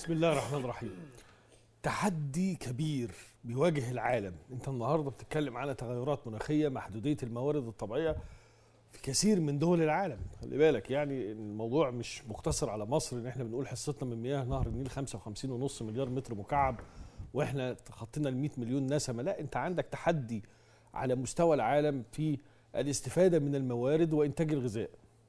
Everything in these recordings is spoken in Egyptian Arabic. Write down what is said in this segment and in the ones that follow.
بسم الله الرحمن الرحيم تحدي كبير بيواجه العالم انت النهارده بتتكلم على تغيرات مناخيه محدوديه الموارد الطبيعيه في كثير من دول العالم خلي بالك يعني الموضوع مش مقتصر على مصر ان احنا بنقول حصتنا من مياه نهر النيل 55.5 مليار متر مكعب واحنا تخطينا ال 100 مليون نسمه لا انت عندك تحدي على مستوى العالم في الاستفاده من الموارد وانتاج الغذاء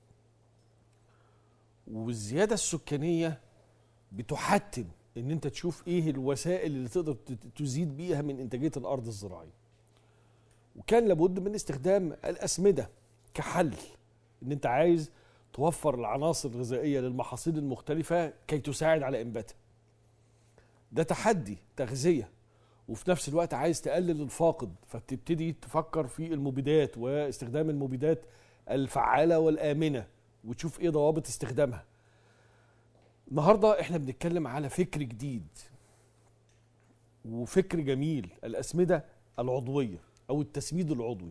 والزياده السكانيه بتحتم ان انت تشوف ايه الوسائل اللي تقدر ت- تزيد بيها من انتاجيه الارض الزراعيه وكان لابد من استخدام الاسمده كحل ان انت عايز توفر العناصر الغذائيه للمحاصيل المختلفه كي تساعد على انباتها ده تحدي تغذيه وفي نفس الوقت عايز تقلل الفاقد فبتبتدي تفكر في المبيدات واستخدام المبيدات الفعاله والامنه وتشوف ايه ضوابط استخدامها النهارده احنا بنتكلم على فكر جديد وفكر جميل الاسمده العضويه او التسميد العضوي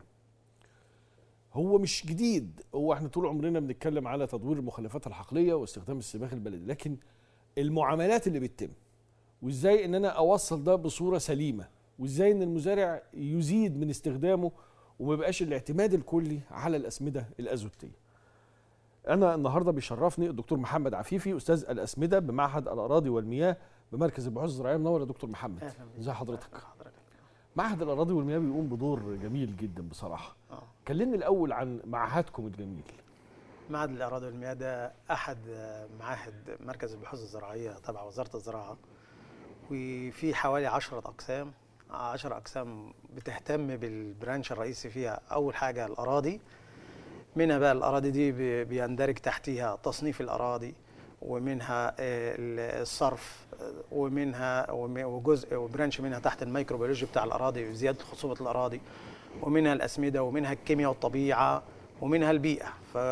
هو مش جديد هو احنا طول عمرنا بنتكلم على تدوير المخلفات الحقليه واستخدام السباخ البلدي لكن المعاملات اللي بتتم وازاي ان انا اوصل ده بصوره سليمه وازاي ان المزارع يزيد من استخدامه وما يبقاش الاعتماد الكلي على الاسمده الازوتيه انا النهارده بيشرفني الدكتور محمد عفيفي استاذ الاسمده بمعهد الاراضي والمياه بمركز البحوث الزراعيه منور يا دكتور محمد اهلا بيك. ازي حضرتك حضرتك معهد الاراضي والمياه بيقوم بدور جميل جدا بصراحه اه كلمني الاول عن معهدكم الجميل معهد الاراضي والمياه ده احد آه، معاهد مركز البحوث الزراعيه تبع وزاره الزراعه وفي حوالي عشرة اقسام عشر اقسام بتهتم بالبرانش الرئيسي فيها اول حاجه الاراضي منها بقى الاراضي دي بي- بيندرج تحتيها تصنيف الاراضي ومنها آه، ال- الصرف آه، ومنها وم- وجزء وبرانش منها تحت الميكروبيولوجي بتاع الاراضي وزياده خصوبه الاراضي ومنها الاسمده ومنها الكيمياء والطبيعه ومنها البيئه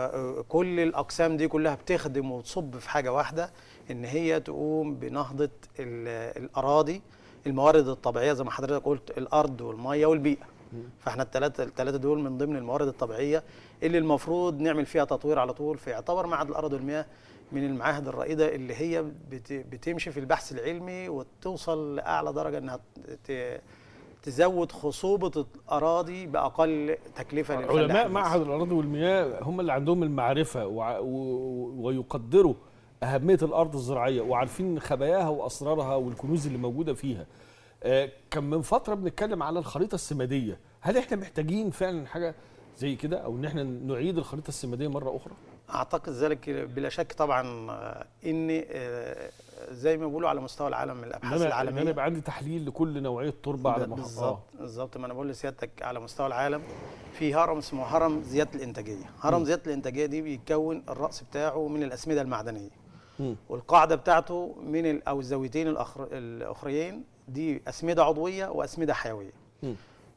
فكل الاقسام دي كلها بتخدم وتصب في حاجه واحده ان هي تقوم بنهضه ال- الاراضي الموارد الطبيعيه زي ما حضرتك قلت الارض والميه والبيئه فاحنا الثلاثه الثلاثه دول من ضمن الموارد الطبيعيه اللي المفروض نعمل فيها تطوير على طول فيعتبر معهد الارض والمياه من المعاهد الرائده اللي هي بت- بتمشي في البحث العلمي وتوصل لاعلى درجه انها ت- تزود خصوبه الاراضي باقل تكلفه للفلاح علماء المصري. معهد الاراضي والمياه هم اللي عندهم المعرفه وع- و- ويقدروا اهميه الارض الزراعيه وعارفين خباياها واسرارها والكنوز اللي موجوده فيها آه، كان من فتره بنتكلم على الخريطه السماديه هل احنا محتاجين فعلا حاجه زي كده او ان احنا نعيد الخريطه السماديه مره اخرى اعتقد ذلك بلا شك طبعا آه، ان آه، زي ما بيقولوا على مستوى العالم من ان الابحاث انا ان العالميه انا يبقى عندي تحليل لكل نوعيه تربه على ب- محافظه بالظبط بالظبط ما انا بقول لسيادتك على مستوى العالم في هرم اسمه هرم زياده الانتاجيه هرم مم. زياده الانتاجيه دي بيتكون الراس بتاعه من الاسمده المعدنيه مم. والقاعده بتاعته من ال- او الزاويتين الأخر الاخريين دي اسمده عضويه واسمده حيويه مم.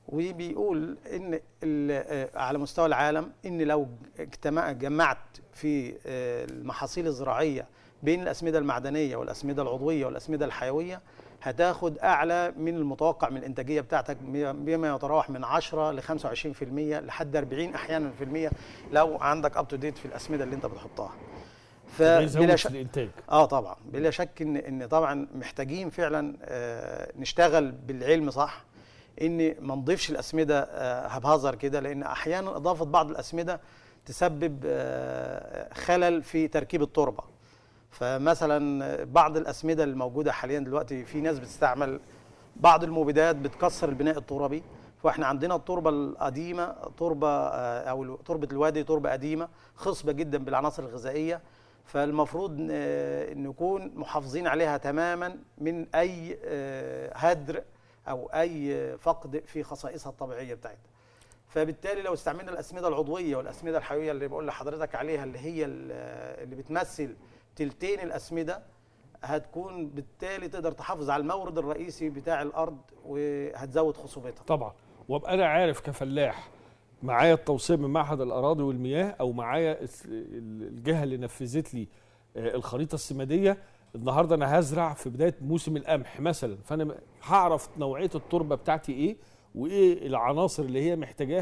وبيقول ان ال- آه، على مستوى العالم ان لو اجتمع جمعت في آه، المحاصيل الزراعيه بين الاسمده المعدنيه والاسمده العضويه والاسمده الحيويه هتاخد اعلى من المتوقع من الانتاجيه بتاعتك بما يتراوح من 10 ل 25% لحد 40 احيانا في المية لو عندك اب تو ديت في الاسمده اللي انت بتحطها ده يزود فبلا في شك الانتاج اه طبعا بلا شك ان ان طبعا محتاجين فعلا آه نشتغل بالعلم صح ان ما نضيفش الاسمده آه هبهزر كده لان احيانا اضافه بعض الاسمده تسبب آه خلل في تركيب التربه فمثلا بعض الاسمده الموجوده حاليا دلوقتي في ناس بتستعمل بعض المبيدات بتكسر البناء الترابي فاحنا عندنا التربه القديمه تربه آه، او تربه الوادي تربه قديمه خصبه جدا بالعناصر الغذائيه فالمفروض آه، نكون محافظين عليها تماما من اي آه، هدر او اي فقد في خصائصها الطبيعيه بتاعتها فبالتالي لو استعملنا الاسمده العضويه والاسمده الحيويه اللي بقول لحضرتك عليها اللي هي ال- اللي بتمثل تلتين الاسمده هتكون بالتالي تقدر تحافظ على المورد الرئيسي بتاع الارض وهتزود خصوبتها طبعا وابقى انا عارف كفلاح معايا التوصيه من معهد الاراضي والمياه او معايا الس- الجهه اللي نفذت لي آه، الخريطه السماديه النهارده انا هزرع في بدايه موسم القمح مثلا فانا م- هعرف نوعيه التربه بتاعتي ايه وايه العناصر اللي هي محتاجاها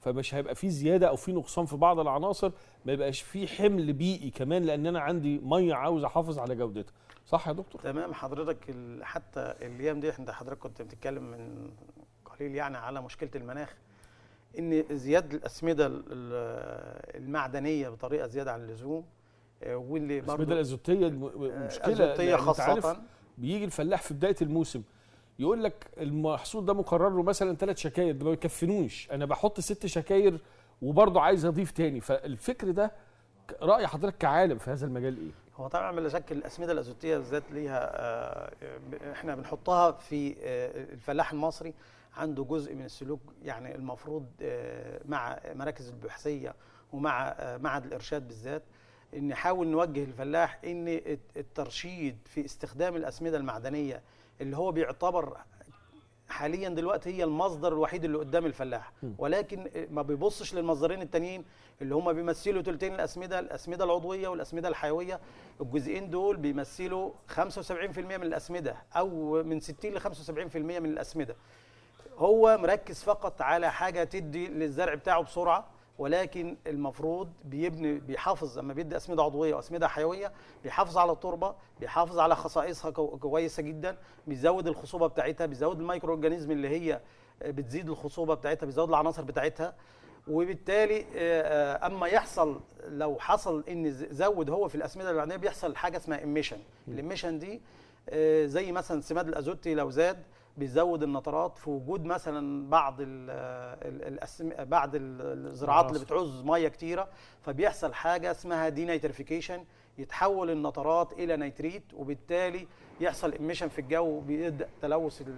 فمش هيبقى في زياده او في نقصان في بعض العناصر ما يبقاش في حمل بيئي كمان لان انا عندي ميه عاوز احافظ على جودتها صح يا دكتور تمام حضرتك ال- حتى الايام دي انت حضرتك كنت بتتكلم من قليل يعني على مشكله المناخ ان زياده الاسمده ال- ال- المعدنيه بطريقه زياده عن اللزوم آه، واللي الاسمده برضه الازوتيه الم- مشكله ازوتيه لأن أنت عارف خاصه بيجي الفلاح في بدايه الموسم يقول لك المحصول ده مقرر له مثلا ثلاث شكاير ده ما بيكفنوش انا بحط ست شكاير وبرضه عايز اضيف تاني فالفكر ده ك- راي حضرتك كعالم في هذا المجال ايه؟ هو طبعا بلا شك الاسمده الازوتيه بالذات ليها آه، ب- احنا بنحطها في آه، الفلاح المصري عنده جزء من السلوك يعني المفروض آه، مع مراكز البحثيه ومع آه، معهد الارشاد بالذات ان نحاول نوجه الفلاح ان الت- الترشيد في استخدام الاسمده المعدنيه اللي هو بيعتبر حاليا دلوقتي هي المصدر الوحيد اللي قدام الفلاح م. ولكن ما بيبصش للمصدرين التانيين اللي هم بيمثلوا تلتين الاسمده الاسمده العضويه والاسمده الحيويه الجزئين دول بيمثلوا 75% من الاسمده او من 60 ل 75% من الاسمده هو مركز فقط على حاجه تدي للزرع بتاعه بسرعه ولكن المفروض بيبني بيحافظ لما بيدي اسمده عضويه واسمده حيويه بيحافظ على التربه بيحافظ على خصائصها كو- كويسه جدا بيزود الخصوبه بتاعتها بيزود الميكرو اورجانيزم اللي هي بتزيد الخصوبه بتاعتها بيزود العناصر بتاعتها وبالتالي آه، آه، اما يحصل لو حصل ان ز- زود هو في الاسمده المعدنيه بيحصل حاجه اسمها اميشن الاميشن دي آه، زي مثلا سماد الازوتي لو زاد بيزود النترات في وجود مثلا بعض ال ال الأسم... بعض ال- الزراعات اللي عناصر. بتعوز ميه كتيره فبيحصل حاجه اسمها دينيتريفيكيشن يتحول النترات الى نيتريت وبالتالي يحصل اميشن في الجو بيبدا تلوث ال-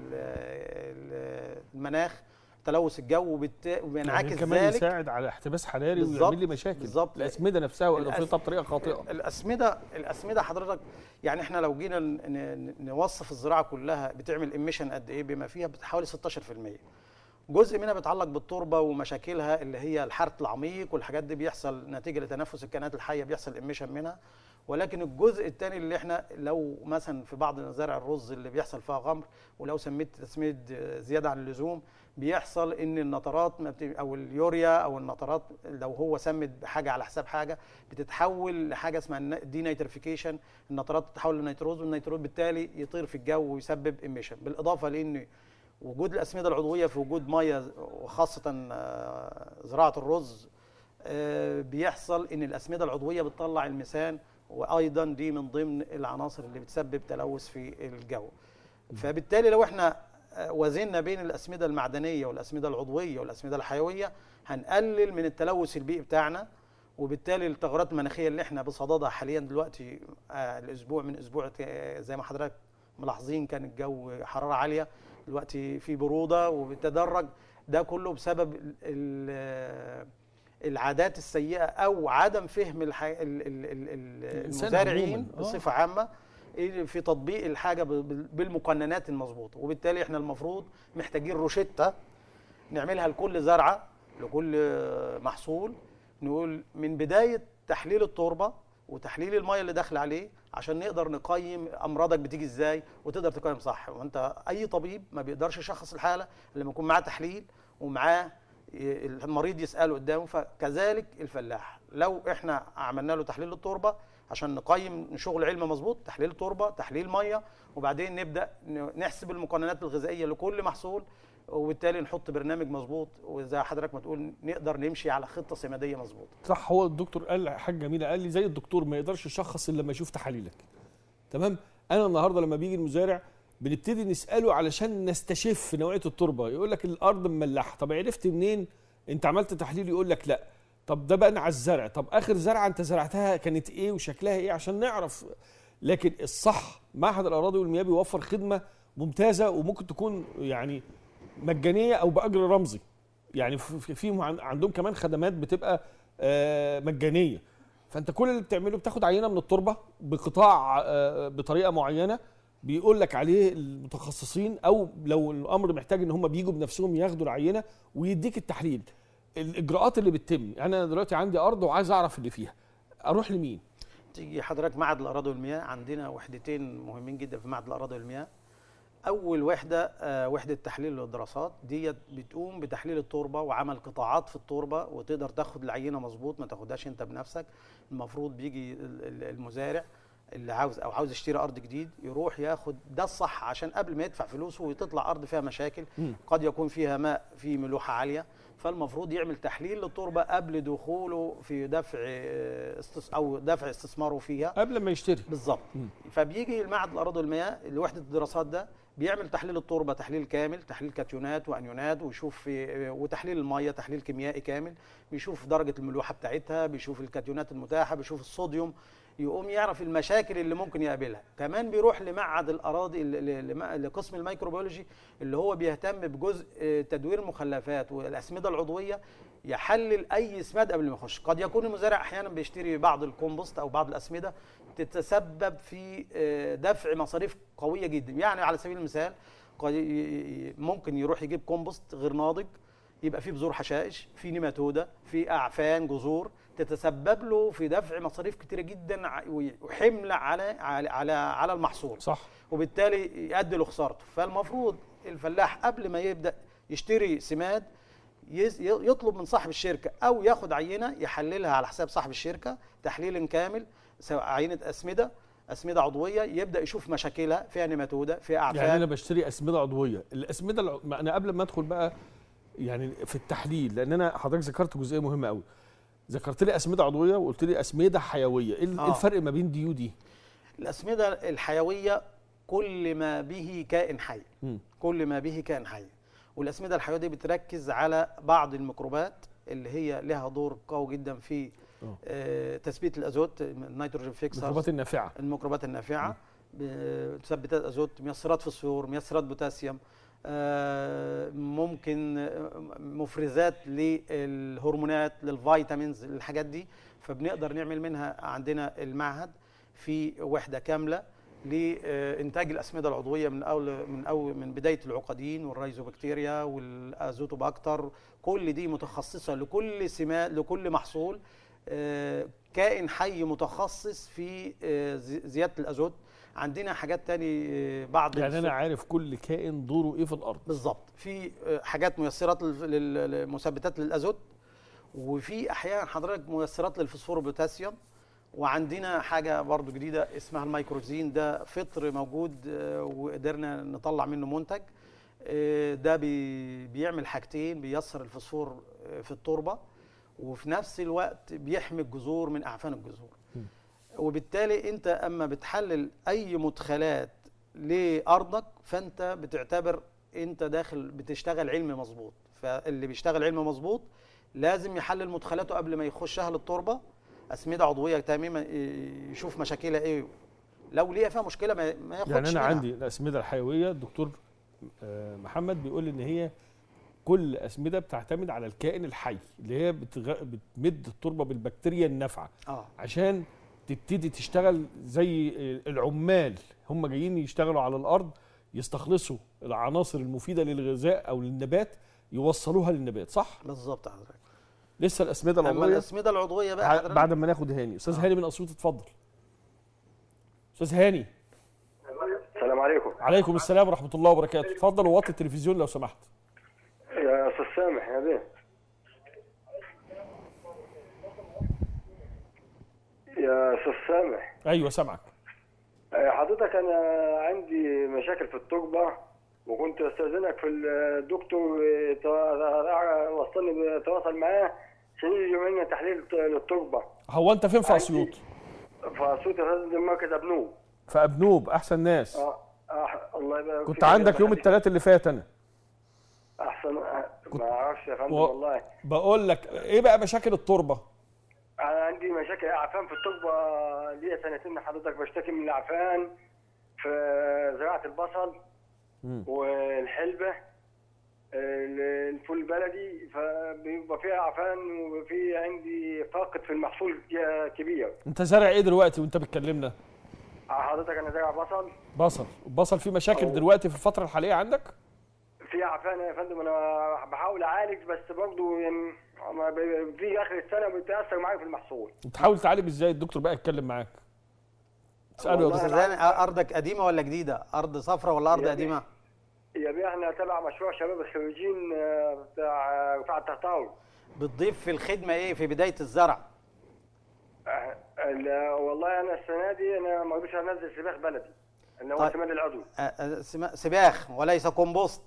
ال- المناخ تلوث الجو وبالت- يعني وبينعكس كمان ذلك يساعد على احتباس حراري بالظبط، ويعمل لي مشاكل بالظبط. الاسمده نفسها واضافتها الأس- بطريقه خاطئه الاسمده الاسمده حضرتك يعني احنا لو جينا ن- ن- نوصف الزراعه كلها بتعمل اميشن قد ايه بما فيها حوالي 16% جزء منها بيتعلق بالتربه ومشاكلها اللي هي الحرث العميق والحاجات دي بيحصل نتيجه لتنفس الكائنات الحيه بيحصل اميشن منها ولكن الجزء الثاني اللي احنا لو مثلا في بعض مزارع الرز اللي بيحصل فيها غمر ولو سميت تسميد زياده عن اللزوم بيحصل ان النترات ما بت- او اليوريا او النترات لو هو سمد بحاجه على حساب حاجه بتتحول لحاجه اسمها دينيتريفيكيشن النترات تتحول لنيتروز والنيتروز بالتالي يطير في الجو ويسبب اميشن بالاضافه لان وجود الاسمده العضويه في وجود ميه وخاصه آه، زراعه الرز آه، بيحصل ان الاسمده العضويه بتطلع الميثان وايضا دي من ضمن العناصر اللي بتسبب تلوث في الجو فبالتالي لو احنا آه، وزننا بين الاسمده المعدنيه والاسمده العضويه والاسمده الحيويه هنقلل من التلوث البيئي بتاعنا وبالتالي التغيرات المناخيه اللي احنا بصددها حاليا دلوقتي آه، الاسبوع من اسبوع آه، زي ما حضرتك ملاحظين كان الجو حراره عاليه دلوقتي في بروده وبتدرج ده كله بسبب ال- ال- العادات السيئه او عدم فهم الحي... ال... ال... ال... ال- الإنسان المزارعين عموماً. آه. بصفه عامه في تطبيق الحاجه ب- بال- بالمقننات المظبوطه وبالتالي احنا المفروض محتاجين روشته نعملها لكل زرعه لكل محصول نقول من بدايه تحليل التربه وتحليل الميه اللي داخله عليه عشان نقدر نقيم امراضك بتيجي ازاي وتقدر تقيم صح وانت اي طبيب ما بيقدرش يشخص الحاله الا لما يكون معاه تحليل ومعاه ي- المريض يساله قدامه فكذلك الفلاح لو احنا عملنا له تحليل التربه عشان نقيم شغل علم مظبوط تحليل تربه تحليل ميه وبعدين نبدا ن- نحسب المقننات الغذائيه لكل محصول وبالتالي نحط برنامج مظبوط وزي حضرتك ما تقول نقدر نمشي على خطه سماديه مظبوطه صح هو الدكتور قال حاجه جميله قال لي زي الدكتور ما يقدرش يشخص الا لما يشوف تحاليلك تمام انا النهارده لما بيجي المزارع بنبتدي نساله علشان نستشف نوعيه التربه يقول لك الارض مملحه طب عرفت منين انت عملت تحليل يقول لك لا طب ده بقى على الزرع طب اخر زرعه انت زرعتها كانت ايه وشكلها ايه عشان نعرف لكن الصح معهد الاراضي والمياه بيوفر خدمه ممتازه وممكن تكون يعني مجانيه او باجر رمزي يعني في في- في عن- عندهم كمان خدمات بتبقى آه، مجانيه فانت كل اللي بتعمله بتاخد عينه من التربه بقطاع آه، بطريقه معينه بيقول لك عليه المتخصصين او لو الامر محتاج ان هم بيجوا بنفسهم ياخدوا العينه ويديك التحليل الاجراءات اللي بتتم انا دلوقتي عندي ارض وعايز اعرف اللي فيها اروح لمين تيجي حضرتك معهد الاراضي والمياه عندنا وحدتين مهمين جدا في معهد الاراضي والمياه اول وحده آه، وحده تحليل والدراسات ديت بتقوم بتحليل التربه وعمل قطاعات في التربه وتقدر تاخد العينه مظبوط ما تاخدهاش انت بنفسك المفروض بيجي ال- ال- المزارع اللي عاوز او عاوز يشتري ارض جديد يروح ياخد ده الصح عشان قبل ما يدفع فلوسه وتطلع ارض فيها مشاكل مم. قد يكون فيها ماء في ملوحه عاليه فالمفروض يعمل تحليل للتربه قبل دخوله في دفع آه، استس او دفع استثماره فيها قبل ما يشتري بالظبط مم. فبيجي المعهد الاراضي والمياه اللي وحده الدراسات ده بيعمل تحليل التربه تحليل كامل تحليل كاتيونات وانيونات ويشوف في وتحليل الميه تحليل كيميائي كامل بيشوف درجه الملوحه بتاعتها بيشوف الكاتيونات المتاحه بيشوف الصوديوم يقوم يعرف المشاكل اللي ممكن يقابلها كمان بيروح لمعهد الاراضي ل- ل- لم- لقسم الميكروبيولوجي اللي هو بيهتم بجزء آه، تدوير المخلفات والاسمده العضويه يحلل اي اسماد قبل ما يخش قد يكون المزارع احيانا بيشتري بعض الكومبوست او بعض الاسمده تتسبب في آه، دفع مصاريف قويه جدا يعني على سبيل المثال قد ي- ي- ممكن يروح يجيب كومبوست غير ناضج يبقى فيه بذور حشائش في نيماتودا في اعفان جذور تتسبب له في دفع مصاريف كتيره جدا ع- وحمل على على على, على المحصول صح وبالتالي يؤدي لخسارته فالمفروض الفلاح قبل ما يبدا يشتري سماد يز- ي- يطلب من صاحب الشركه او ياخد عينه يحللها على حساب صاحب الشركه تحليل كامل سواء عينه اسمده اسمده عضويه يبدا يشوف مشاكلها فيها نيماتودا فيها اعفان يعني انا بشتري اسمده عضويه الاسمده الع... ما انا قبل ما ادخل بقى يعني في التحليل لان انا حضرتك ذكرت جزئيه مهمه قوي ذكرت لي اسمده عضويه وقلت لي اسمده حيويه ايه ال- إيه آه. الفرق ما بين دي ودي الأسمدة الحيوية كل ما به كائن حي مم. كل ما به كائن حي والأسمدة الحيوية دي بتركز على بعض الميكروبات اللي هي لها دور قوي جدا في آه. آه، تثبيت الأزوت النيتروجين فيكسرز الميكروبات النافعه الميكروبات النافعة ب- مثبتات أزوت ميسرات فوسفور ميسرات بوتاسيوم آه، ممكن آه، مفرزات للهرمونات للفيتامينز الحاجات دي فبنقدر نعمل منها عندنا المعهد في وحده كامله لانتاج الاسمده العضويه من اول من اول من بدايه العقدين والرايزوبكتيريا والازوتوباكتر كل دي متخصصه لكل سماد لكل محصول آه، كائن حي متخصص في آه، زي- زياده الازوت عندنا حاجات تاني آه، بعض يعني انا الس- عارف كل كائن دوره ايه في الارض بالظبط في آه، حاجات ميسرات لل- لل- للمثبتات للازوت وفي احيانا حضرتك ميسرات للفوسفور والبوتاسيوم وعندنا حاجه برضو جديده اسمها الميكروزين ده فطر موجود آه، وقدرنا نطلع منه منتج آه، ده بي بيعمل حاجتين بيسر الفوسفور آه، في التربه وفي نفس الوقت بيحمي الجذور من اعفان الجذور م. وبالتالي انت اما بتحلل اي مدخلات لارضك فانت بتعتبر انت داخل بتشتغل علم مظبوط فاللي بيشتغل علم مظبوط لازم يحلل مدخلاته قبل ما يخشها للتربه اسمده عضويه تماما يشوف مشاكلها ايه لو لقى فيها مشكله ما ما ياخدش يعني انا منها. عندي الاسمده الحيويه الدكتور آه، محمد بيقول ان هي كل اسمده بتعتمد على الكائن الحي اللي هي بتغ... بتمد التربه بالبكتيريا النافعه اه عشان تبتدي تشتغل زي العمال هم جايين يشتغلوا على الارض يستخلصوا العناصر المفيده للغذاء او للنبات يوصلوها للنبات صح بالظبط حضرتك لسه الاسمده اما العضويه الاسمده العضويه بقى ع- حضرتك بعد ما ناخد هاني استاذ هاني من اسيوط اتفضل استاذ هاني السلام عليكم عليكم السلام ورحمه الله وبركاته اتفضل ووطي التلفزيون لو سمحت يا استاذ سامح يا بيه يا استاذ سامح ايوه سامعك آه، حضرتك انا عندي مشاكل في التربه وكنت استاذنك في الدكتور آه، توا- وصلني تواصل معاه عشان يجي يعمل لنا تحليل للتربه هو انت فين في اسيوط فصوت هذا مركز ابنوب في ابنوب احسن ناس اه آه، الله يبارك كنت فيك. عندك يوم الثلاث اللي فات انا احسن آه، ما اعرفش يا فندم و- والله بقول لك ايه بقى مشاكل التربه انا عندي مشاكل اعفان في التربه ليا سنتين حضرتك بشتكي من الاعفان في زراعه البصل مم. والحلبه ال- الفول البلدي فبيبقى فيها اعفان وفي عندي فاقد في المحصول ك- كبير انت زارع ايه دلوقتي وانت بتكلمنا حضرتك انا زارع بصل بصل البصل فيه مشاكل أو- دلوقتي في الفتره الحاليه عندك في اعفان يا فندم انا بحاول اعالج بس برضه يعني ما بي- في اخر السنه بتاثر معايا في المحصول بتحاول تعالج ازاي الدكتور بقى يتكلم معاك اساله يا والله دكتور استاذ هاني ارضك قديمه ولا جديده ارض صفراء ولا ارض هي- قديمه بيه احنا تبع مشروع شباب الخريجين آه، بتاع رفاعة التهطاوي بتضيف في الخدمه ايه في بدايه الزرع آه، ال- والله انا السنه دي انا ما رضيتش انزل سباخ بلدي اللي هو طيب. السماد العضوي آه، آه، سما- سباخ وليس كومبوست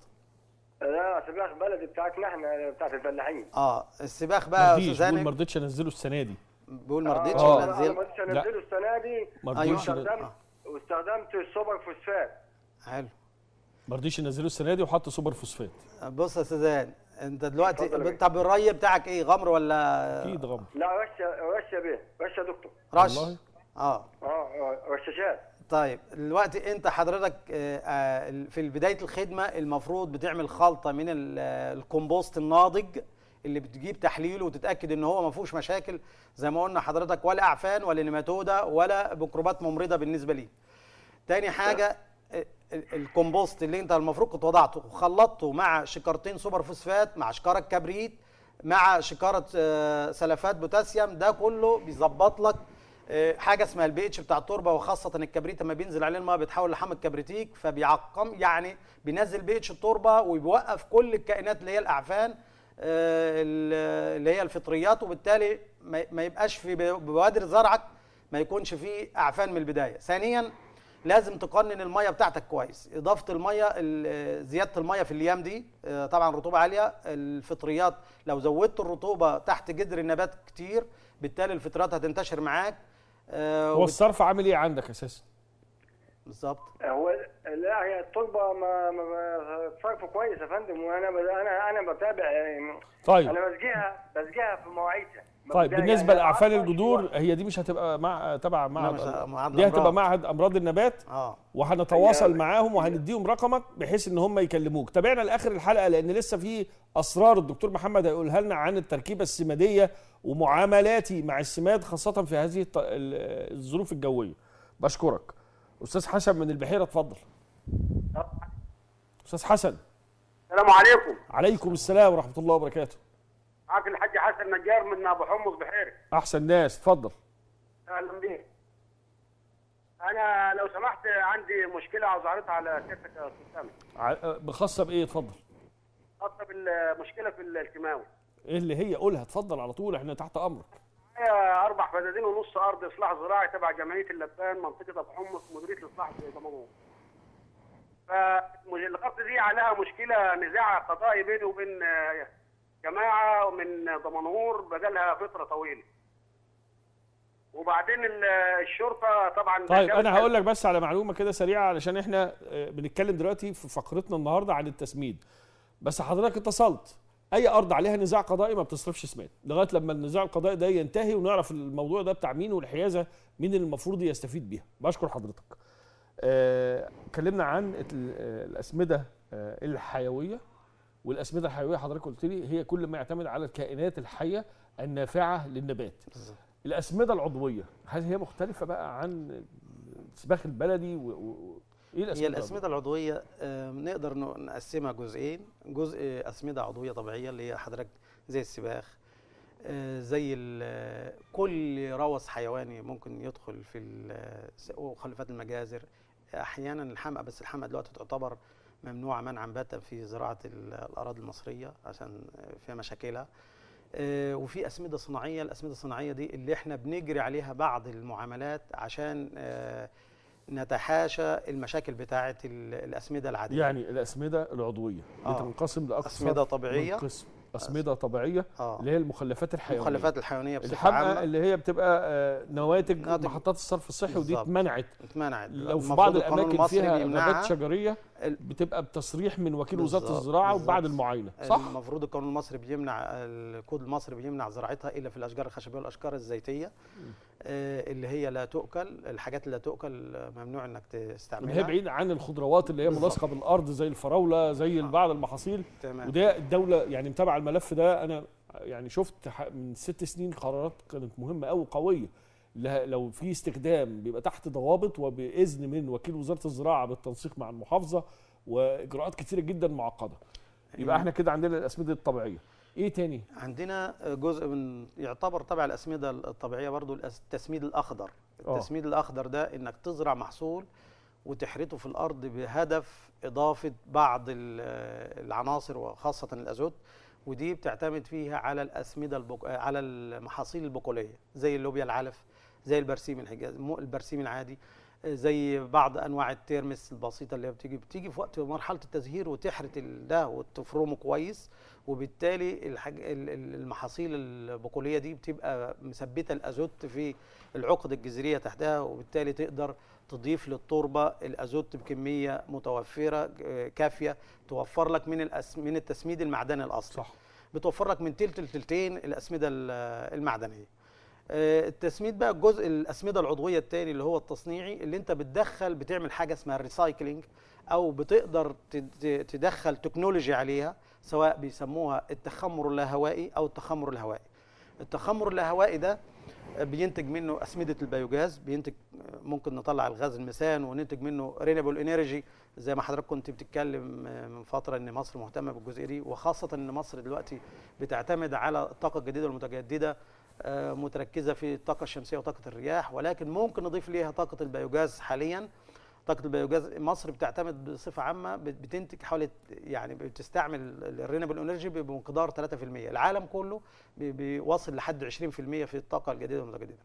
لا سباخ بلدي بتاعتنا احنا بتاعت الفلاحين اه السباخ بقى يا مرضيش استاذ بيقول ما هاني رضيتش انزله السنه دي بيقول ما رضيتش آه. ولا انا نزل ما رضيتش انزله السنه دي ما أيوة. رضيش واستخدمت آه. واستخدمت السوبر فوسفات حلو ما رضيش ينزله السنه دي وحط سوبر فوسفات بص يا استاذ هاني انت دلوقتي اتفضل يا بيه. طب الري بتاعك ايه غمر ولا اكيد غمر لا رشه رشه بيه رشه دكتور رش والله. اه اه آه، رشاشات طيب دلوقتي انت حضرتك آه، آه، في بدايه الخدمه المفروض بتعمل خلطه من ال- آه، الكومبوست الناضج اللي بتجيب تحليله وتتاكد ان هو ما فيهوش مشاكل زي ما قلنا حضرتك ولا اعفان ولا نيماتوده ولا ميكروبات ممرضه بالنسبه ليه تاني حاجه ال- ال- الكومبوست اللي انت المفروض كنت وضعته وخلطته مع شكارتين سوبر فوسفات مع شكاره كبريت مع شكاره آه، سلفات بوتاسيوم ده كله بيظبط لك آه، حاجه اسمها البي اتش بتاع التربه وخاصه الكبريت لما بينزل عليه الماء بيتحول لحمض كبريتيك فبيعقم يعني بينزل بي اتش التربه وبيوقف كل الكائنات اللي هي الاعفان آه، ال- اللي هي الفطريات وبالتالي ما ما يبقاش في بوادر زرعك ما يكونش فيه اعفان من البدايه ثانيا لازم تقنن الميه بتاعتك كويس اضافه الميه ال- زياده الميه في الايام دي آه، طبعا رطوبه عاليه الفطريات لو زودت الرطوبه تحت جذر النبات كتير بالتالي الفطريات هتنتشر معاك آه، هو وبت- الصرف عامل ايه عندك اساسا بالظبط هو لا هي التربه ما ما صرفه كويس يا فندم وانا ب- انا انا بتابع يعني طيب انا بسقيها بسقيها في مواعيدها طيب ببدأ بالنسبه يعني لاعفان عشرة الجذور شهور. هي دي مش هتبقى مع تبع معهد مش معهد دي هتبقى الأمراض. معهد امراض النبات اه وهنتواصل هي- معاهم وهنديهم رقمك بحيث ان هم يكلموك تابعنا لاخر الحلقه لان لسه في اسرار الدكتور محمد هيقولها لنا عن التركيبه السماديه ومعاملاتي مع السماد خاصه في هذه الط- ال- الظروف الجويه بشكرك استاذ حسن من البحيره اتفضل استاذ حسن السلام عليكم عليكم السلام ورحمه الله وبركاته معك الحاج حسن نجار من ابو حمص بحيري احسن ناس اتفضل اهلا بيك انا لو سمحت عندي مشكله عاوز اعرضها على سيادتك يا استاذ سامي ع- خاصه بايه اتفضل خاصه بالمشكله في الكيماوي ايه اللي هي قولها اتفضل على طول احنا تحت امرك معايا اربع فدادين ونص ارض اصلاح زراعي تبع جمعيه اللبان منطقه ابو حمص مديريه الاصلاح في دمنهور فالارض دي عليها مشكله نزاع قضائي بيني وبين آه، جماعه من دمنهور بقالها فتره طويله وبعدين ال- الشرطه طبعا طيب انا هقول لك بس على معلومه كده سريعه علشان احنا آه، بنتكلم دلوقتي في فقرتنا النهارده عن التسميد بس حضرتك اتصلت اي ارض عليها نزاع قضائي ما بتصرفش سماد لغايه لما النزاع القضائي ده ينتهي ونعرف الموضوع ده بتاع مين والحيازه مين اللي المفروض يستفيد بيها بشكر حضرتك آه، اتكلمنا عن ال- آه، الاسمده آه، الحيويه والاسمده الحيويه حضرتك قلت لي هي كل ما يعتمد على الكائنات الحيه النافعه للنبات الاسمده العضويه هل هي مختلفه بقى عن السباخ البلدي و... و... ايه الاسمده هي الاسمده العضويه آه، نقدر ن- نقسمها جزئين جزء اسمده عضويه طبيعيه اللي هي حضرتك زي السباخ آه، زي ال- كل روث حيواني ممكن يدخل في ال- وخلفات المجازر احيانا الحمقى بس الحمقى دلوقتي تعتبر ممنوعه منعا باتا في زراعه ال- الاراضي المصريه عشان فيها مشاكلها آه، وفي اسمده صناعيه الاسمده الصناعيه دي اللي احنا بنجري عليها بعض المعاملات عشان آه، نتحاشى المشاكل بتاعه ال- الاسمده العاديه يعني الاسمده العضويه آه. بتنقسم لاكثر أسمدة طبيعية. من قسم اسمده طبيعيه اه اللي هي المخلفات الحيويه المخلفات الحيوانيه بصفه الحمقى عامه اللي هي بتبقى آه، نواتج ناتج. محطات الصرف الصحي ودي بالظبط. اتمنعت اتمنعت لو في المفروض بعض القانون الاماكن المصري فيها بيمنعها. نبات شجريه ال- بتبقى بتصريح من وكيل وزاره بالظبط، الزراعه وبعد بالظبط. المعاينه صح المفروض القانون المصري بيمنع الكود المصري بيمنع زراعتها الا في الاشجار الخشبيه والاشجار الزيتيه آه، اللي هي لا تؤكل الحاجات اللي لا تؤكل آه، ممنوع انك ما هي تستعملها بعيد عن الخضروات اللي هي بالظبط. ملاصقه بالارض زي الفراوله زي آه. بعض المحاصيل تمام وده الدوله يعني متابعه الملف ده انا يعني شفت ح- من ست سنين قرارات كانت مهمه قوي قويه لها- لو في استخدام بيبقى تحت ضوابط وباذن من وكيل وزاره الزراعه بالتنسيق مع المحافظه واجراءات كتيره جدا معقده يبقى احنا كده عندنا الاسمده الطبيعيه ايه تاني عندنا جزء من يعتبر تبع الاسمده الطبيعيه برضو الأس- التسميد الاخضر آه. التسميد الاخضر ده انك تزرع محصول وتحرته في الارض بهدف اضافه بعض ال- العناصر وخاصه الازوت ودي بتعتمد فيها على الاسمده البق... على المحاصيل البقوليه زي اللوبيا العلف زي البرسيم الحجاز مو البرسيم العادي زي بعض انواع الترمس البسيطه اللي بتيجي بتيجي في وقت مرحله التزهير وتحرت ال- ده وتفرمه كويس وبالتالي الحاج... ال- ال- المحاصيل البقوليه دي بتبقى مثبته الازوت في العقد الجذريه تحتها وبالتالي تقدر تضيف للتربه الازوت بكميه متوفره آه، كافيه توفر لك من الأس... من التسميد المعدني الاصلي صح بتوفر لك من تلت لتلتين الاسمده ال- المعدنيه آه، التسميد بقى الجزء الاسمده العضويه الثاني اللي هو التصنيعي اللي انت بتدخل بتعمل حاجه اسمها الريسايكلينج او بتقدر تد- تدخل تكنولوجي عليها سواء بيسموها التخمر اللاهوائي او التخمر الهوائي التخمر اللاهوائي ده بينتج منه اسمده البيوجاز بينتج ممكن نطلع الغاز الميثان وننتج منه رينيبل انرجي زي ما حضرتك كنت بتتكلم من فتره ان مصر مهتمه بالجزئيه دي وخاصه ان مصر دلوقتي بتعتمد على الطاقه الجديده المتجدده آه، متركزه في الطاقه الشمسيه وطاقه الرياح ولكن ممكن نضيف ليها طاقه البيوجاز حاليا طاقه البيوجاز مصر بتعتمد بصفه عامه بت- بتنتج حوالي يعني بتستعمل الرينبل انرجي بمقدار 3% العالم كله بي- بيوصل لحد 20% في الطاقه الجديده المتجدده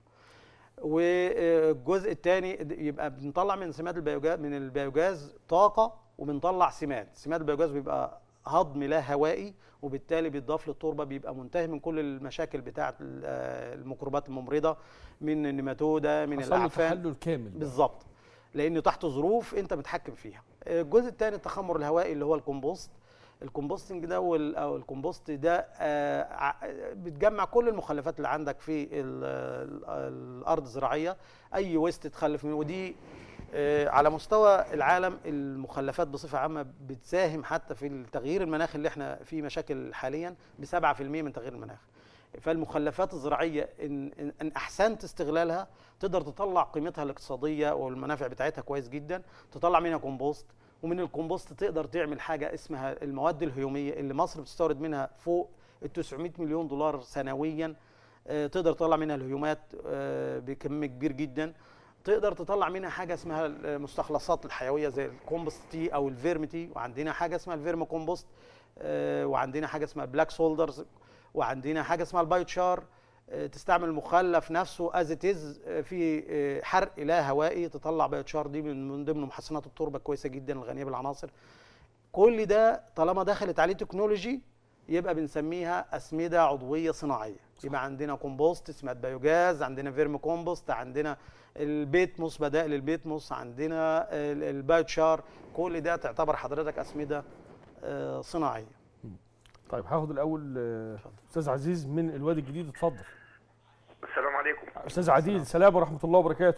والجزء الثاني يبقى بنطلع من سماد البيوجاز من البيوجاز طاقه وبنطلع سماد سماد البيوجاز بيبقى هضم لا هوائي وبالتالي بيتضاف للتربه بيبقى منتهي من كل المشاكل بتاعه ال- آه، الميكروبات الممرضه من النماتوده من حصل له الاعفان تحلل كامل بقى. بالظبط لانه تحت ظروف انت متحكم فيها الجزء الثاني التخمر الهوائي اللي هو الكومبوست الكومبوستنج ده وال- او الكومبوست ده آه، ع- بتجمع كل المخلفات اللي عندك في ال- ال- الارض الزراعيه اي ويست تخلف منه ودي آه، على مستوى العالم المخلفات بصفه عامه بتساهم حتى في التغيير المناخ اللي احنا فيه مشاكل حاليا ب 7% من تغيير المناخ فالمخلفات الزراعيه ان ان إن احسنت استغلالها تقدر تطلع قيمتها الاقتصاديه والمنافع بتاعتها كويس جدا تطلع منها كومبوست ومن الكومبوست تقدر تعمل حاجه اسمها المواد الهيوميه اللي مصر بتستورد منها فوق ال 900 مليون دولار سنويا آه، تقدر تطلع منها الهيومات آه، بكم كبير جدا تقدر تطلع منها حاجه اسمها المستخلصات الحيويه زي الكومبوست تي او الفيرمتي وعندنا حاجه اسمها الفيرم كومبوست آه، وعندنا حاجه اسمها البلاك سولدرز وعندنا حاجه اسمها البايوتشار آه، تستعمل المخلف نفسه از اتز في آه، حرق لا هوائي تطلع بايوتشار دي من من ضمن محسنات التربه كويسه جدا الغنيه بالعناصر كل ده طالما دخلت عليه تكنولوجي يبقى بنسميها اسمده عضويه صناعيه يبقى عندنا كومبوست سمات بايوجاز عندنا فيرم كومبوست عندنا البيتموس بدائل البيتموس عندنا ال- البايوتشار كل ده تعتبر حضرتك اسمده آه، صناعيه طيب هاخد الاول آه، استاذ عزيز من الوادي الجديد اتفضل السلام عليكم استاذ عديل سلام ورحمه الله وبركاته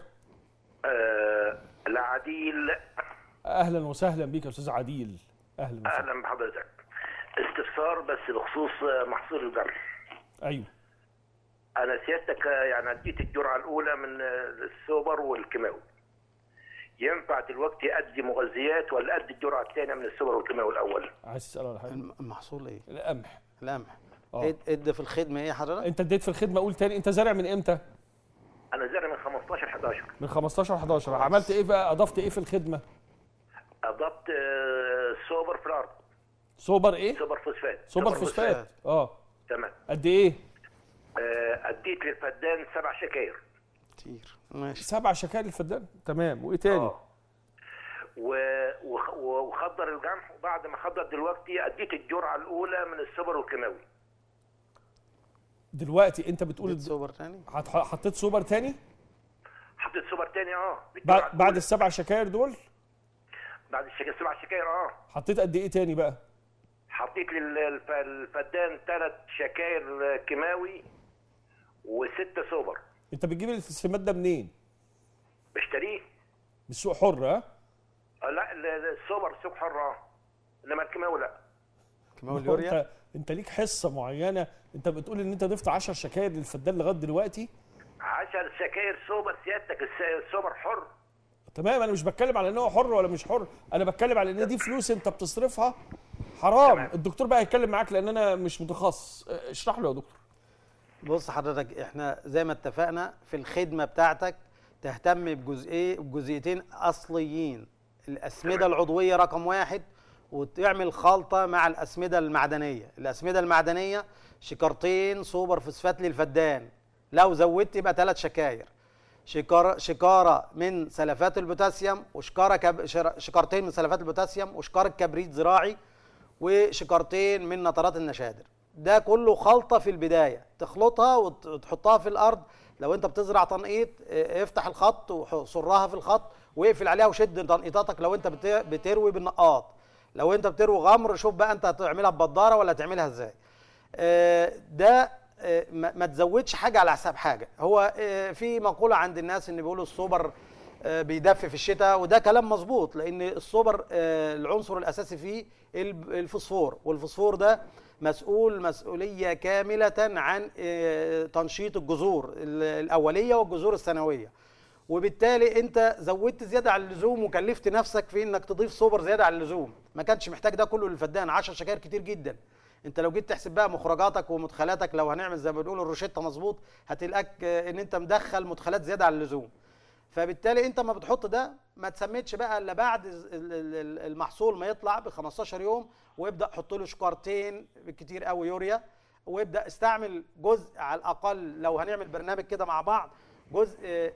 آه العديل اهلا وسهلا بك يا استاذ عديل اهلا وسهلا اهلا بحضرتك استفسار بس بخصوص آه، محصول القمح ايوه انا سيادتك آه، يعني اديت الجرعه الاولى من آه، السوبر والكيماوي ينفع دلوقتي ادي مغذيات ولا ادي الجرعه الثانيه من السوبر والكيماوي الاول عايز تسال على حاجه الم- المحصول ايه؟ القمح القمح اه اد اد في الخدمه ايه حضرتك؟ انت اديت في الخدمه قول تاني انت زارع من امتى انا زارع من 15 11 من 15 11 عملت ايه بقى اضفت ايه في الخدمه اضفت آه، سوبر في الارض سوبر ايه سوبر فوسفات سوبر فوسفات اه تمام قد ايه آه، اديت للفدان سبع شكاير كتير ماشي سبع شكاير الفدان تمام وايه تاني آه. و- وخ- وخضر القمح وبعد ما خضر دلوقتي اديت الجرعه الاولى من السوبر والكيماوي دلوقتي انت بتقول اديت سوبر تاني هت- حطيت سوبر تاني حطيت سوبر تاني اه بالجرعة بعد بعد الأولى. السبع شكاير دول بعد الشكاير سبع شكاير اه حطيت قد ايه تاني بقى حطيت للفدان ثلاث شكاير كيماوي وستة سوبر انت بتجيب السماد ده منين بشتريه من السوق حر ها آه لا ال- ال- السوبر سوق حر اه انما الكيماوي لا كيماوي ما هو اليوريا انت انت ليك حصه معينه انت بتقول ان انت ضفت 10 شكاير للفدان لغايه دلوقتي 10 شكاير سوبر سيادتك الس- السوبر حر تمام انا مش بتكلم على ان هو حر ولا مش حر انا بتكلم على ان دي فلوس انت بتصرفها حرام تمام. الدكتور بقى هيتكلم معاك لان انا مش متخصص اه، اشرح له يا دكتور بص حضرتك احنا زي ما اتفقنا في الخدمه بتاعتك تهتم بجزئيه بجزئيتين اصليين الاسمده العضويه رقم واحد وتعمل خلطه مع الاسمده المعدنيه الاسمده المعدنيه شكارتين سوبر فوسفات للفدان لو زودت يبقى ثلاث شكاير شكارة شكارة من سلفات البوتاسيوم وشكارة كب... شر- شكارتين من سلفات البوتاسيوم وشكارة كبريت زراعي وشكارتين من نترات النشادر ده كله خلطة في البداية تخلطها وت- وتحطها في الأرض لو أنت بتزرع تنقيط اه، افتح الخط وصرها في الخط واقفل عليها وشد تنقيطاتك لو أنت بت- بتروي بالنقاط لو أنت بتروي غمر شوف بقى أنت هتعملها ببدارة ولا هتعملها إزاي آه، ده آه، ما ما تزودش حاجه على حساب حاجه هو آه، في مقوله عند الناس ان بيقولوا السوبر آه، بيدفي في الشتاء وده كلام مظبوط لان السوبر آه، العنصر الاساسي فيه الب- الفوسفور والفوسفور ده مسؤول مسؤوليه كامله عن آه، تنشيط الجذور ال- الاوليه والجذور الثانويه وبالتالي انت زودت زياده عن اللزوم وكلفت نفسك في انك تضيف سوبر زياده عن اللزوم ما كانش محتاج ده كله للفدان 10 شكاير كتير جدا انت لو جيت تحسب بقى مخرجاتك ومدخلاتك لو هنعمل زي ما بنقول الروشته مظبوط هتلاقيك آه، ان انت مدخل مدخلات زياده عن اللزوم فبالتالي انت ما بتحط ده ما تسميتش بقى الا بعد ال- ال- ال- المحصول ما يطلع ب 15 يوم وابدا حط له شكارتين بالكتير قوي يوريا وابدا استعمل جزء على الاقل لو هنعمل برنامج كده مع بعض جزء آه،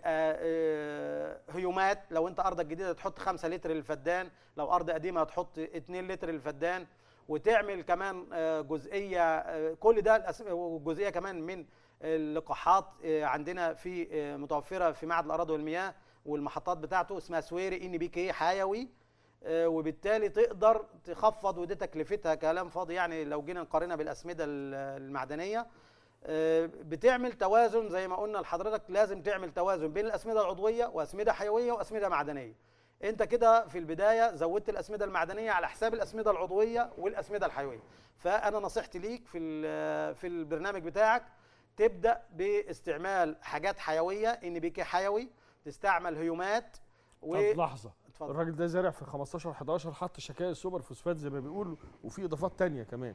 آه، هيومات لو انت ارضك جديده تحط 5 لتر للفدان لو ارض قديمه هتحط 2 لتر للفدان وتعمل كمان آه، جزئيه آه، كل ده الأس- وجزئيه كمان من اللقاحات آه، عندنا في آه، متوفره في معهد الاراضي والمياه والمحطات بتاعته اسمها سويري ان بي كي حيوي آه، وبالتالي تقدر تخفض ودي تكلفتها كلام فاضي يعني لو جينا نقارنها بالاسمده ال- المعدنيه آه، بتعمل توازن زي ما قلنا لحضرتك لازم تعمل توازن بين الاسمده العضويه واسمده حيويه واسمده معدنيه انت كده في البدايه زودت الاسمده المعدنيه على حساب الاسمده العضويه والاسمده الحيويه فانا نصيحتي ليك في ال- في البرنامج بتاعك تبدا باستعمال حاجات حيويه ان بي كي حيوي تستعمل هيومات طب لحظه اتفضل. الراجل ده زارع في 15 11 حط شكاير سوبر فوسفات زي ما بيقولوا وفي اضافات تانية كمان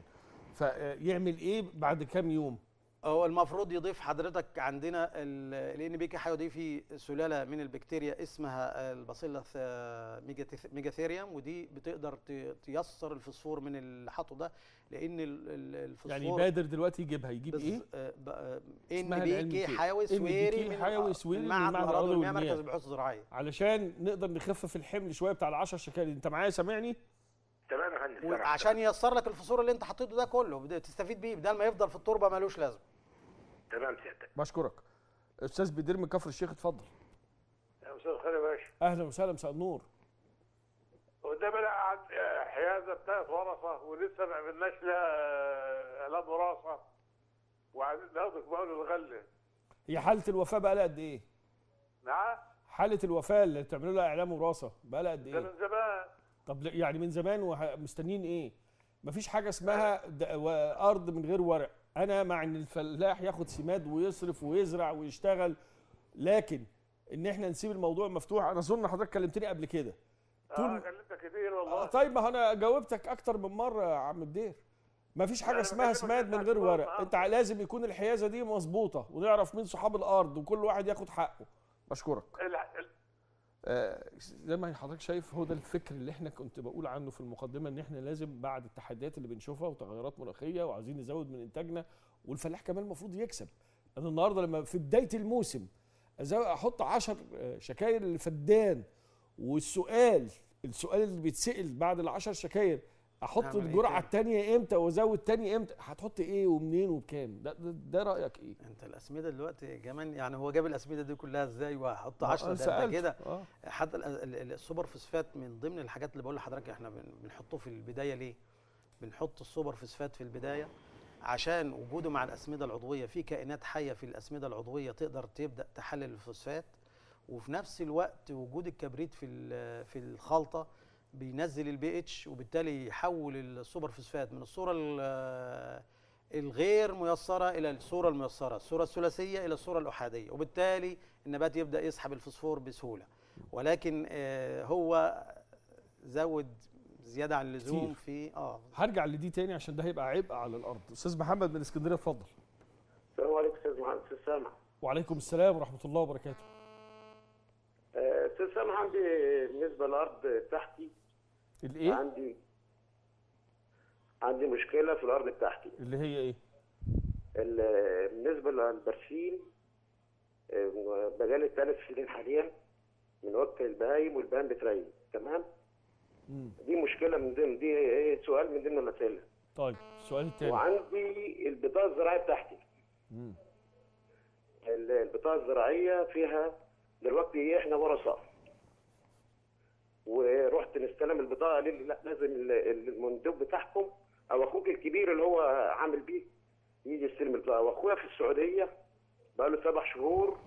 فيعمل ايه بعد كام يوم هو المفروض يضيف حضرتك عندنا الان بي كي حيوي دي في سلاله من البكتيريا اسمها الباسيلس ميجاثيريوم ودي بتقدر ت- تيسر الفوسفور من اللي حاطه ده لان ال- ال- الفوسفور يعني يبادر دلوقتي يجيبها يجيب بز- ايه آه، ب- آه، اسمها ان بي العلمي كي كده. حيوي NBK سويري من حيوي آه، سويري من من معهد معهد الاراضي الأراضي والمياه والمياه. مركز البحوث الزراعيه علشان نقدر نخفف الحمل شويه بتاع ال10 شكاير انت معايا سامعني تمام يا فندم سامعك. وعشان ييسر لك الفوسفور اللي انت حطيته ده كله بد- تستفيد بيه بدل ما يفضل في التربه ملوش لازمه تمام سيادتك بشكرك استاذ بدير من كفر الشيخ اتفضل يا استاذ خالد يا باشا اهلا وسهلا مساء النور قدامنا قاعد حيازه بتاعت ورثه ولسه ما عملناش لها آه، اعلان وراثه وعايزين ناخد بقول الغله هي حاله الوفاه بقى لها قد ايه نعم حاله الوفاه اللي بتعملوا لها اعلام وراثه بقى لها قد ده ايه من زمان طب ل- يعني من زمان ومستنيين ايه مفيش حاجه اسمها د- و- ارض من غير ورق انا مع ان الفلاح ياخد سماد ويصرف ويزرع ويشتغل لكن ان احنا نسيب الموضوع مفتوح انا اظن حضرتك كلمتني قبل كده اه طول- كلمتك كتير آه والله طيب ما انا جاوبتك اكتر من مره يا عم بدير مفيش حاجه يعني اسمها بكلمك سماد من عشان غير تبقى ورق معاك. انت لازم يكون الحيازه دي مظبوطه ونعرف مين صحاب الارض وكل واحد ياخد حقه بشكرك الح- ال- آه، زي ما حضرتك شايف هو ده الفكر اللي احنا كنت بقول عنه في المقدمه ان احنا لازم بعد التحديات اللي بنشوفها وتغيرات مناخيه وعايزين نزود من انتاجنا والفلاح كمان المفروض يكسب انا النهارده لما في بدايه الموسم أزو- احط 10 شكاير للفدان والسؤال السؤال اللي بيتسال بعد العشر شكاير احط أعمل إيه الجرعه تاني؟ الثانيه امتى وازود تاني امتى هتحط ايه ومنين وبكام ده, ده, ده رايك ايه انت الاسمده دلوقتي كمان يعني هو جاب الاسمده دي كلها ازاي وهحط ما 10 أنا ده انت سألت. كده اه حتى ال- ال- ال- السوبر فوسفات من ضمن الحاجات اللي بقول لحضرتك احنا بن- بنحطه في البدايه ليه؟ بنحط السوبر فوسفات في البدايه عشان وجوده مع الاسمده العضويه في كائنات حيه في الاسمده العضويه تقدر تبدا تحلل الفوسفات وفي نفس الوقت وجود الكبريت في ال- في الخلطه بينزل البي اتش وبالتالي يحول السوبر فوسفات من الصوره ال- الغير ميسره الى الصوره الميسره، الصوره الثلاثيه الى الصوره الاحاديه، وبالتالي النبات يبدا يسحب الفوسفور بسهوله. ولكن آه، هو زود زياده عن اللزوم كتير. في اه هرجع لدي تاني عشان ده هيبقى عبء على الارض استاذ محمد من اسكندريه اتفضل السلام عليكم استاذ محمد استاذ سامع وعليكم السلام ورحمه الله وبركاته استاذ سامح عندي بالنسبه للارض بتاعتي الايه عندي عندي مشكله في الارض بتاعتي اللي هي ايه ال- بالنسبه للبرسيم آه، بقالي ثلاث سنين حاليا من وقت البهايم والبهايم بتريم تمام مم. دي مشكله من ضمن دي ايه سؤال من ضمن الاسئله طيب السؤال الثاني وعندي البطاقه الزراعيه بتاعتي مم. ال- البطاقه الزراعيه فيها دلوقتي ايه احنا ورثه ورحت نستلم البطاقه قال لي لا لازم ال- ال- المندوب بتاعكم او اخوك الكبير اللي هو عامل بيه يجي يستلم البطاقه واخويا في السعوديه بقى له سبع شهور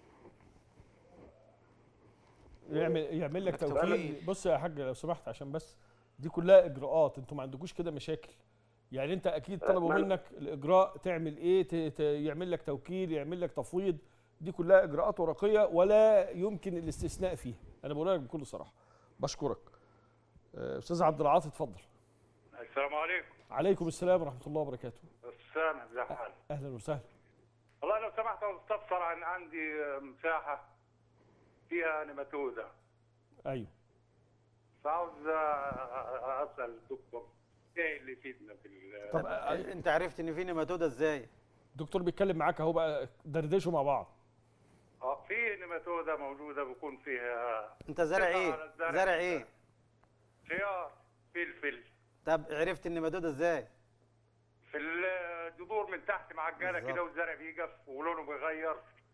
يعمل يعمل لك مكتوب توكيل عليه. بص يا حاج لو سمحت عشان بس دي كلها اجراءات انتوا ما عندكوش كده مشاكل يعني انت اكيد طلبوا ما أنا- منك الاجراء تعمل ايه ت- ت- يعمل لك توكيل يعمل لك تفويض دي كلها اجراءات ورقيه ولا يمكن الاستثناء فيها انا بقول لك بكل صراحه بشكرك آه، استاذ عبد العاطي اتفضل السلام عليكم عليكم السلام ورحمه الله وبركاته سامح ازي حالك اهلا وسهلا والله لو سمحت استفسر عن عندي مساحه فيها نماتوده ايوه فعاوز اسال الدكتور ايه اللي يفيدنا في ال- طب آه، انت عرفت ان في نيماتوده ازاي الدكتور بيتكلم معاك اهو بقى دردشوا مع بعض اه في نماتوده موجوده بيكون فيها انت زارع قطع ايه على الزرع. زارع ايه خيار فلفل طب عرفت النيماتوده ازاي في الجذور من تحت معجنه بالظبط. كده والزرع بيقف ولونه بيغير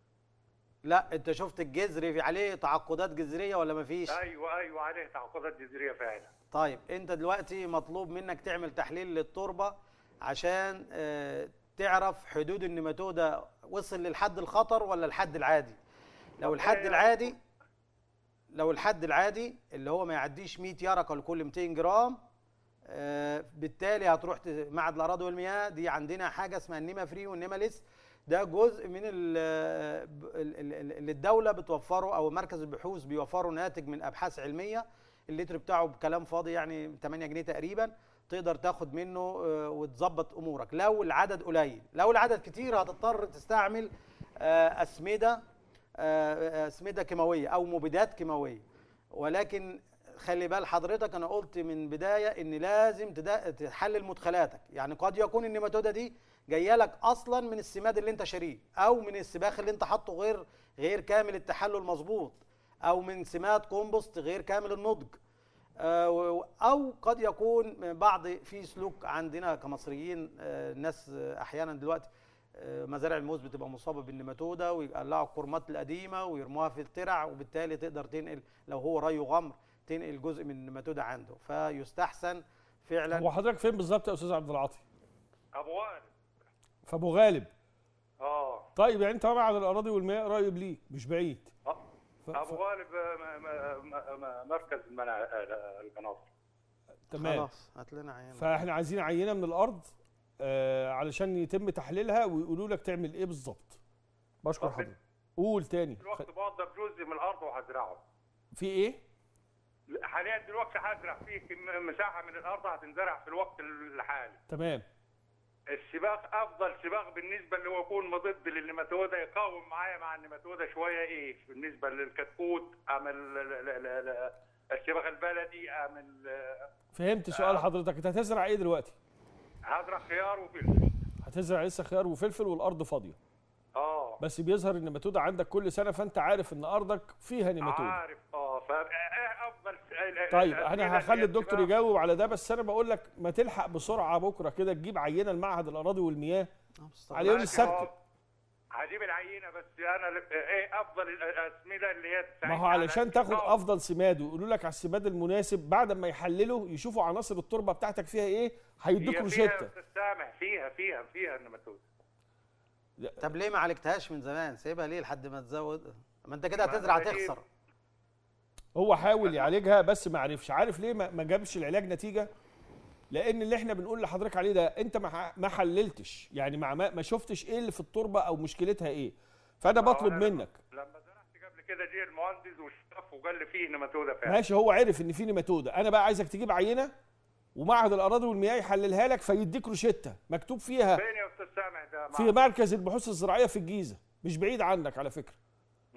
لا انت شفت الجذر في عليه تعقدات جذريه ولا مفيش ايوه ايوه عليه تعقدات جذريه فعلا طيب انت دلوقتي مطلوب منك تعمل تحليل للتربه عشان آه، تعرف حدود النيماتوده وصل للحد الخطر ولا الحد العادي لو الحد هي- العادي لو الحد العادي اللي هو ما يعديش 100 يرقه لكل 200 جرام آه، بالتالي هتروح ت- معهد الاراضي والمياه دي عندنا حاجه اسمها النيما فري والنيما ليس ده جزء من ال- ال- ال- ال- اللي الدوله بتوفره او مركز البحوث بيوفره ناتج من ابحاث علميه اللتر بتاعه بكلام فاضي يعني 8 جنيه تقريبا تقدر تاخد منه آه، وتظبط امورك لو العدد قليل لو العدد كتير هتضطر تستعمل آه، اسمده آه، اسمده كيماويه او مبيدات كيماويه ولكن خلي بال حضرتك انا قلت من بدايه ان لازم تدا- تحلل مدخلاتك يعني قد يكون النيماتوده دي جايه لك اصلا من السماد اللي انت شاريه او من السباخ اللي انت حاطه غير غير كامل التحلل مظبوط او من سماد كومبوست غير كامل النضج آه، و- او قد يكون بعض في سلوك عندنا كمصريين آه، الناس آه، احيانا دلوقتي آه، مزارع الموز بتبقى مصابه بالنيماتوده ويقلعوا الكرمات القديمه ويرموها في الترع وبالتالي تقدر تنقل لو هو ري غمر تنقل جزء من النيماتوده عنده فيستحسن فعلا هو حضرتك فين بالظبط يا استاذ عبد العاطي ابو وائل في ابو غالب اه طيب يعني انت معهد الاراضي والمياه قريب ليك مش بعيد آه. ف... ابو ف... غالب آه، م- م- م- م- مركز المنع آه، المناطق تمام خلاص هات لنا عينه فاحنا عايزين عينه من الارض آه علشان يتم تحليلها ويقولوا لك تعمل ايه بالظبط بشكر طب حضرتك قول تاني خ... دلوقتي بوضب جزء من الارض وهزرعه في ايه حاليا دلوقتي هزرع فيه كم- مساحه من الارض هتنزرع في الوقت الحالي تمام السباق افضل سباق بالنسبه اللي هو يكون مضاد للنيماتوده يقاوم معايا مع النيماتوده شويه ايه بالنسبه للكتكوت ام ال- ال- ال- ال- السباق البلدي ام ال- فهمت سؤال حضرتك انت هتزرع ايه دلوقتي هزرع خيار وفلفل هتزرع لسه خيار وفلفل والارض فاضيه اه بس بيظهر النماتوده عندك كل سنه فانت عارف ان ارضك فيها نماتوده عارف اه ف ايه افضل طيب الأسئلة انا اللي هخلي هي الدكتور السباق؟ يجاوب على ده بس انا بقول لك ما تلحق بسرعه بكره كده تجيب عينه لمعهد الاراضي والمياه على يوم ماشي، السبت آه. هجيب العينه بس انا ل- ايه افضل الاسمده اللي هي ما تساعدني هو على علشان تاخد التقاوم. افضل سماد ويقولوا لك على السماد المناسب بعد ما يحللوا يشوفوا عناصر التربه بتاعتك فيها ايه هيدوك هي فيها روشته أستاذ سامح فيها فيها فيها النماتود طب ليه ما عالجتهاش من زمان سيبها ليه لحد ما تزود ما انت كده ما هتزرع أنا تخسر هو حاول يعالجها بس ما عرفش عارف ليه ما ما جابش العلاج نتيجه لان اللي احنا بنقول لحضرتك عليه ده انت ما ح- ما حللتش يعني ما ما ما شفتش ايه اللي في التربه او مشكلتها ايه فانا بطلب أنا لما- منك لما زرعت قبل كده جه المهندس وشاف وقال لي فيه نماتوده فعلا ماشي هو عرف ان في نيماتوده انا بقى عايزك تجيب عينه ومعهد الاراضي والمياه يحللها لك فيديك روشته مكتوب فيها فين يا استاذ سامح ده في مركز البحوث الزراعيه في الجيزه مش بعيد عنك على فكره مم.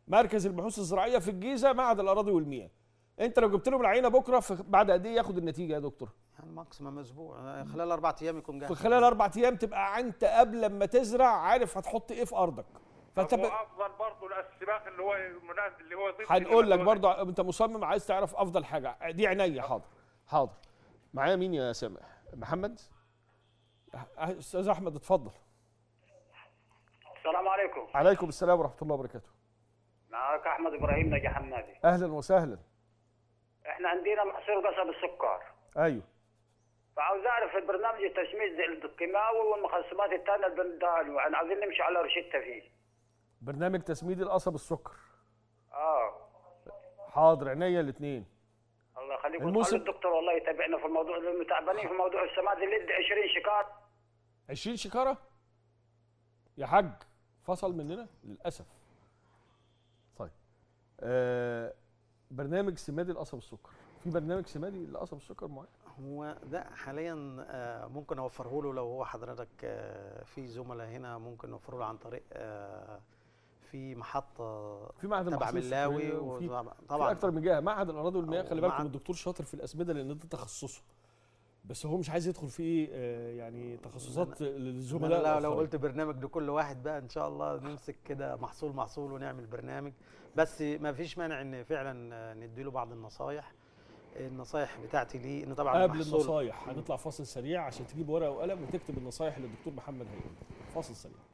مركز البحوث الزراعيه في الجيزه معهد الاراضي والمياه انت لو جبت لهم العينه بكره في بعد قد ايه ياخد النتيجه يا دكتور يعني ماكسيمم اسبوع خلال اربع ايام يكون جاهز في خلال اربع ايام تبقى انت قبل لما تزرع عارف هتحط ايه في ارضك فانت طب ب... هو افضل برضه السباق اللي هو المناسب اللي هو ضد هنقول لك النماتوده. برضو انت مصمم عايز تعرف افضل حاجه دي عينيا حاضر حاضر معايا مين يا سامح محمد أه- استاذ احمد اتفضل السلام عليكم عليكم السلام ورحمه الله وبركاته معك احمد ابراهيم نجا حمادي اهلا وسهلا احنا عندنا محصول قصب السكر ايوه فعاوز اعرف البرنامج التسميد الكيماوي والمخصبات الثانيه البلدان واحنا عاوزين نمشي على روشته فيه برنامج تسميد القصب السكر اه حاضر عينيا الاثنين الله يخليكم الموسم- الموسم... الدكتور والله يتابعنا في الموضوع لانه تعبانين في موضوع السماد اللي ادى 20 شكار 20 شكاره يا حاج فصل مننا للاسف طيب آه برنامج سمادي القصب السكر في برنامج سمادي لقصب السكر معين هو ده حاليا آه، ممكن اوفره له لو هو حضرتك آه، في زملاء هنا ممكن نوفره له عن طريق آه، في محطه في معهد تبع المحاصيل ملاوي السكرية وفي وطبعا في اكتر من جهه معهد الاراضي والمياه خلي بالكم ومعهد- الدكتور شاطر في الاسمده لان ده تخصصه بس هو مش عايز يدخل في آه، يعني تخصصات أنا للزملاء لو, لو الآخرين. قلت برنامج لكل واحد بقى ان شاء الله نمسك كده محصول محصول ونعمل برنامج بس ما فيش مانع ان فعلا آه، نديله بعض النصايح النصايح بتاعتي ليه ان طبعا قبل المحصول النصايح هنطلع فاصل سريع عشان تجيب ورقه وقلم وتكتب النصايح اللي الدكتور محمد هيقولها فاصل سريع